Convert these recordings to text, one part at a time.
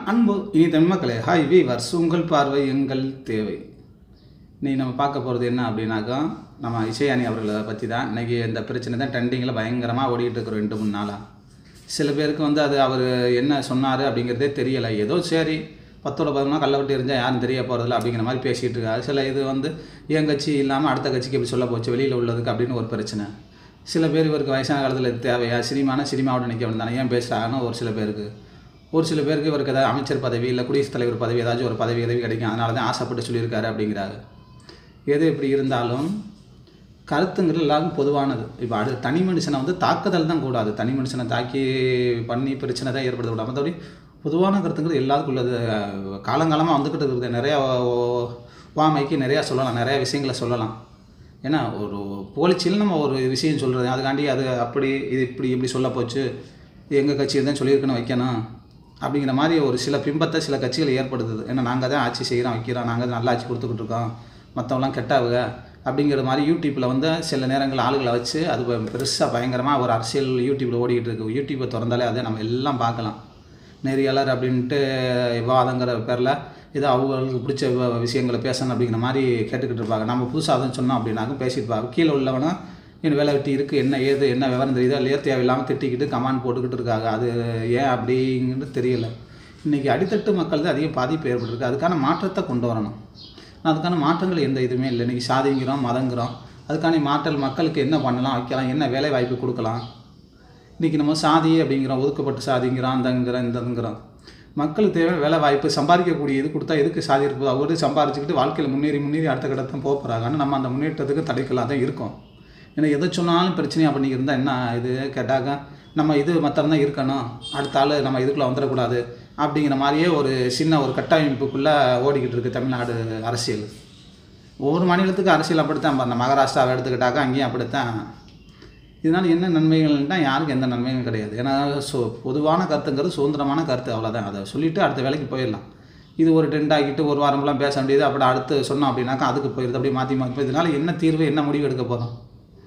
அன்பு இனி தமிழ் மக்களே ஹாய் வீவர்ஸ் உங்கள் பார்வை எங்கள் தேவை நீ நம்ம பார்க்க போகிறது என்ன அப்படின்னாக்கா நம்ம இசையானி அவர்களை பற்றி தான் இன்றைக்கி இந்த பிரச்சனை தான் ட்ரெண்டிங்கில் பயங்கரமாக ஓடிட்டு இருக்கிறோம் ரெண்டு மூணு நாளாக சில பேருக்கு வந்து அது அவர் என்ன சொன்னார் அப்படிங்கிறதே தெரியலை ஏதோ சரி பத்தோட பதினொன்றா கள்ளவட்டி இருந்தால் யாரும் தெரிய போகிறதில்ல அப்படிங்கிற மாதிரி பேசிகிட்டு இருக்காரு சில இது வந்து என் கட்சி இல்லாமல் அடுத்த கட்சிக்கு எப்படி சொல்ல போச்சு வெளியில் உள்ளதுக்கு அப்படின்னு ஒரு பிரச்சனை சில பேர் இவருக்கு வயசான காலத்தில் இது தேவையா சினிமான சினிமாவோட நிற்க வேண்டாம் ஏன் பேசுகிறாங்கன்னு ஒரு சில பேருக்கு ஒரு சில பேருக்கு இவருக்கு ஏதாவது அமைச்சர் பதவி இல்லை குடியரசுத் தலைவர் பதவி ஏதாச்சும் ஒரு பதவி எதவி கிடைக்கும் அதனால தான் ஆசைப்பட்டு சொல்லியிருக்காரு அப்படிங்கிறாரு எது எப்படி இருந்தாலும் கருத்துங்கிறது எல்லாருக்கும் பொதுவானது இப்போ அடு தனி மனுஷனை வந்து தாக்குதல் தான் கூடாது தனி மனுஷனை தாக்கி பண்ணி பிரச்சனை தான் ஏற்படுத்த கூடாது மற்றபடி பொதுவான கருத்துங்கிறது எல்லாருக்கும் உள்ளது அஹ் காலங்காலமாக வந்துக்கிட்டு இருக்குது நிறையா ஓ- வாமைக்கு நிறையா சொல்லலாம் நிறையா விஷயங்களை சொல்லலாம் ஏன்னா ஒரு போலிச்சில் நம்ம ஒரு விஷயம் சொல்கிறது அதுக்காண்டி அது அப்படி இது இப்படி இப்படி சொல்ல போச்சு எங்கள் கட்சி தான் சொல்லியிருக்குன்னு வைக்கணும் அப்படிங்கிற மாதிரி ஒரு சில பிம்பத்தை சில கட்சிகள் ஏற்படுத்துது ஏன்னா நாங்கள் தான் ஆட்சி செய்கிறோம் வைக்கிறோம் நாங்கள் தான் நல்ல ஆட்சி கொடுத்துக்கிட்டு இருக்கோம் மற்றவங்களாம் கெட்டாவுக அப்படிங்கிற மாதிரி யூடியூப்பில் வந்து சில நேரங்கள் ஆளுகளை வச்சு அது பெருசாக பயங்கரமாக ஒரு அரசியல் யூடியூப்பில் ஓடிக்கிட்டு இருக்கு யூடியூப்பை திறந்தாலே அதை நம்ம எல்லாம் பார்க்கலாம் நெறியாளர் அப்படின்ட்டு விவாதங்கிற பேரில் ஏதோ அவங்களுக்கு பிடிச்ச வ- விஷயங்களை பேசணும் அப்படிங்கிற மாதிரி கேட்டுக்கிட்டு இருப்பாங்க நம்ம புதுசாக அதை சொன்னோம் அப்படின்னாக்கும் பேசிட்டு இருப்பாங்க கீழே உள்ளவனா இன்னும் வேலை வெட்டி இருக்குது என்ன ஏது என்ன விவரம் தெரியுதோ இல்லையோ தேவையில்லாமல் திட்டிக்கிட்டு கமாண்ட் போட்டுக்கிட்டு இருக்காங்க அது ஏன் அப்படிங்கிறது தெரியல இன்றைக்கி அடித்தட்டு மக்கள் தான் அதிகம் பாதிப்பு ஏற்பட்டிருக்கு அதுக்கான மாற்றத்தை கொண்டு வரணும் அதுக்கான மாற்றங்கள் எந்த இதுவுமே இல்லை இன்றைக்கி சாதிங்கிறோம் மதங்கிறோம் அதுக்கான மாற்றல் மக்களுக்கு என்ன பண்ணலாம் வைக்கலாம் என்ன வேலை வாய்ப்பு கொடுக்கலாம் இன்றைக்கி நம்ம சாதி அப்படிங்கிறோம் ஒதுக்கப்பட்ட சாதிங்கிறோம் அந்தங்கிறோம் இந்தங்கிறோம் மக்களுக்கு தேவை வேலை வாய்ப்பு சம்பாதிக்கக்கூடிய இது கொடுத்தா எதுக்கு சாதி இருக்குது அவரு சம்பாரிச்சுக்கிட்டு வாழ்க்கையில் முன்னேறி முன்னேறி அடுத்த கட்டத்தான் போக போகிறாங்க ஆனால் நம்ம அந்த முன்னேற்றத்துக்கு தடைக்கலாக தான் இருக்கோம் ஏன்னா எதை சொன்னாலும் பிரச்சனையாக பண்ணிக்கிருந்தா என்ன இது கேட்டாக்க நம்ம இது மற்றம் தான் இருக்கணும் அடுத்த ஆள் நம்ம இதுக்குள்ளே வந்துடக்கூடாது அப்படிங்கிற மாதிரியே ஒரு சின்ன ஒரு கட்டமைப்புக்குள்ளே ஓடிக்கிட்டு இருக்குது தமிழ்நாடு அரசியல் ஒவ்வொரு மாநிலத்துக்கு அரசியல் அப்படித்தான் இப்போ அந்த மகாராஷ்டிராவை எடுத்துக்கிட்டாக்கா அங்கேயும் அப்படித்தான் இதனால் என்ன நன்மைகள்னா யாருக்கும் எந்த நன்மையும் கிடையாது ஏன்னா ஸோ பொதுவான கருத்துங்கிறது சுதந்திரமான கருத்து அவ்வளோதான் அதை சொல்லிவிட்டு அடுத்த வேலைக்கு போயிடலாம் இது ஒரு டென்ட் ஆகிட்டு ஒரு வாரம்லாம் பேச வேண்டியது அப்படி அடுத்து சொன்னோம் அப்படின்னாக்கா அதுக்கு போயிடுது அப்படியே மாற்றி மாற்றி போய் இதனால் என்ன தீர்வு என்ன முடிவு எடுக்க போகிறோம்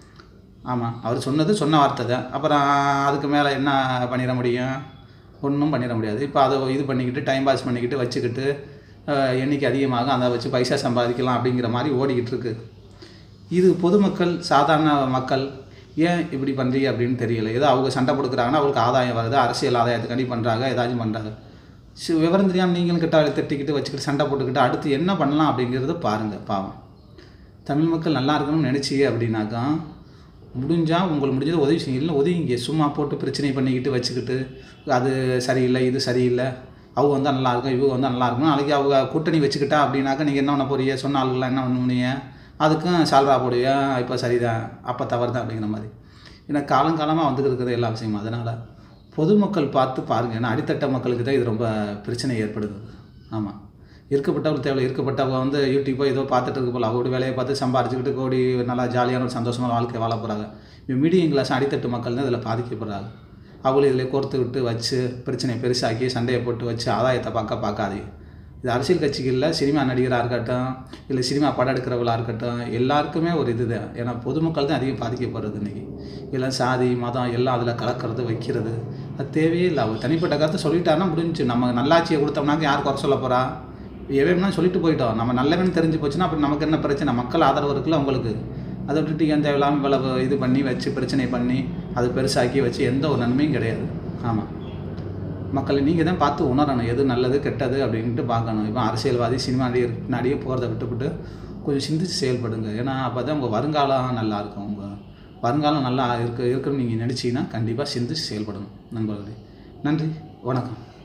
ஆமாம் அவர் சொன்னது சொன்ன வார்த்தை தான் அப்புறம் அதுக்கு மேலே என்ன பண்ணிட முடியும் ஒன்றும் பண்ணிட முடியாது இப்போ அதை இது பண்ணிக்கிட்டு டைம் பாஸ் பண்ணிக்கிட்டு வச்சுக்கிட்டு அஹ், எண்ணிக்கை அதிகமாகும் அதை வச்சு பைசா சம்பாதிக்கலாம் அப்படிங்கிற மாதிரி ஓடிக்கிட்டு இருக்கு இது பொதுமக்கள் சாதாரண மக்கள் ஏன் இப்படி பண்ணுறீங்க அப்படின்னு தெரியல ஏதோ அவங்க சண்டை கொடுக்குறாங்கன்னா அவங்களுக்கு ஆதாயம் வருது அரசியல் ஆதாயத்துக்காண்டி பண்ணுறாங்க ஏதாச்சும் பண்ணுறாங்க சி விவரம் தெரியாமல் நீங்களும் கிட்ட திட்டிக்கிட்டு வச்சுக்கிட்டு சண்டை போட்டுக்கிட்டு அடுத்து என்ன பண்ணலாம் அப்படிங்கிறத பாருங்கள் பாவம் தமிழ் மக்கள் நல்லா இருக்கணும்னு நினச்சிங்க அப்படின்னாக்கா முடிஞ்சால் உங்களுக்கு முடிஞ்சது உதவி செய்யுங்க இல்லை ஒதுங்கிங்க சும்மா போட்டு பிரச்சனை பண்ணிக்கிட்டு வச்சுக்கிட்டு அது சரியில்லை இது சரியில்லை அவங்க வந்தால் நல்லா இருக்கும் இவங்க வந்தால் நல்லா இருக்கும் நாளைக்கு அவங்க கூட்டணி வச்சுக்கிட்டா அப்படின்னாக்கா நீங்கள் என்ன பண்ண போறீங்க சொன்ன ஆளுங்களாம் என்ன பண்ணுவீங்க அதுக்கும் சால்ரா போடுவியா இப்போ சரிதான் அப்போ தவறு தான் அப்படிங்கிற மாதிரி ஏன்னா காலங்காலமாக வந்துட்டு இருக்கிறது எல்லா விஷயமும் அதனால் பொதுமக்கள் பார்த்து பாருங்கள் ஏன்னா அடித்தட்ட மக்களுக்கு தான் இது ரொம்ப பிரச்சனை ஏற்படுது ஆமாம் இருக்கப்பட்டவங்க தேவை இருக்கப்பட்டவங்க வந்து யூடியூப்போ ஏதோ பார்த்துட்டு இருக்க போல அவங்களோட வேலையை பார்த்து சம்பாரிச்சுக்கிட்டு கோடி நல்லா ஜாலியான ஒரு சந்தோஷமான வாழ்க்கை வாழ போகிறாங்க இப்போ மீடியம் கிளாஸ் அடித்தட்டு மக்கள் தான் இதில் பாதிக்கப்படுறாங்க அவங்களும் இதில் கோர்த்து விட்டு வச்சு பிரச்சனையை பெருசாக்கி சண்டையை போட்டு வச்சு ஆதாயத்தை பார்க்க பார்க்காதீங்க இது அரசியல் கட்சிகளில் சினிமா நடிகராக இருக்கட்டும் இல்லை சினிமா படம் எடுக்கிறவளாக இருக்கட்டும் எல்லாருக்குமே ஒரு இது தான் ஏன்னா பொதுமக்கள் தான் அதிகம் பாதிக்கப்படுறது இன்றைக்கி எல்லாம் சாதி மதம் எல்லாம் அதில் கலக்கிறது வைக்கிறது அது தேவையே இல்லை அவர் தனிப்பட்ட கருத்தை சொல்லிட்டாருன்னா முடிஞ்சு நம்ம நல்லாட்சியை கொடுத்தோம்னாக்க யார் குறை சொல்ல போகிறா எவனா சொல்லிட்டு போயிட்டோம் நம்ம நல்லவன் தெரிஞ்சு போச்சுன்னா அப்புறம் நமக்கு என்ன பிரச்சனை மக்கள் ஆதரவு இருக்குல்ல உங்களுக்கு அதை விட்டுட்டு ஏன் தேவையில்லாமல் இவ்வளவு இது பண்ணி வச்சு பிரச்சனை பண்ணி அது பெருசாக்கி வச்சு எந்த ஒரு நன்மையும் கிடையாது ஆமாம் மக்களை நீங்கள் தான் பார்த்து உணரணும் எது நல்லது கெட்டது அப்படின்ட்டு பார்க்கணும் இப்போ அரசியல்வாதி சினிமா நடிகர் நடிகை போகிறத விட்டுவிட்டு கொஞ்சம் சிந்திச்சு செயல்படுங்க ஏன்னா அப்போ தான் உங்கள் வருங்காலம் நல்லா இருக்கும் உங்கள் வருங்காலம் நல்லா இருக்க இருக்குன்னு நீங்கள் நினச்சிங்கன்னா கண்டிப்பாக சிந்திச்சு செயல்படணும் நண்பர்களே நன்றி வணக்கம்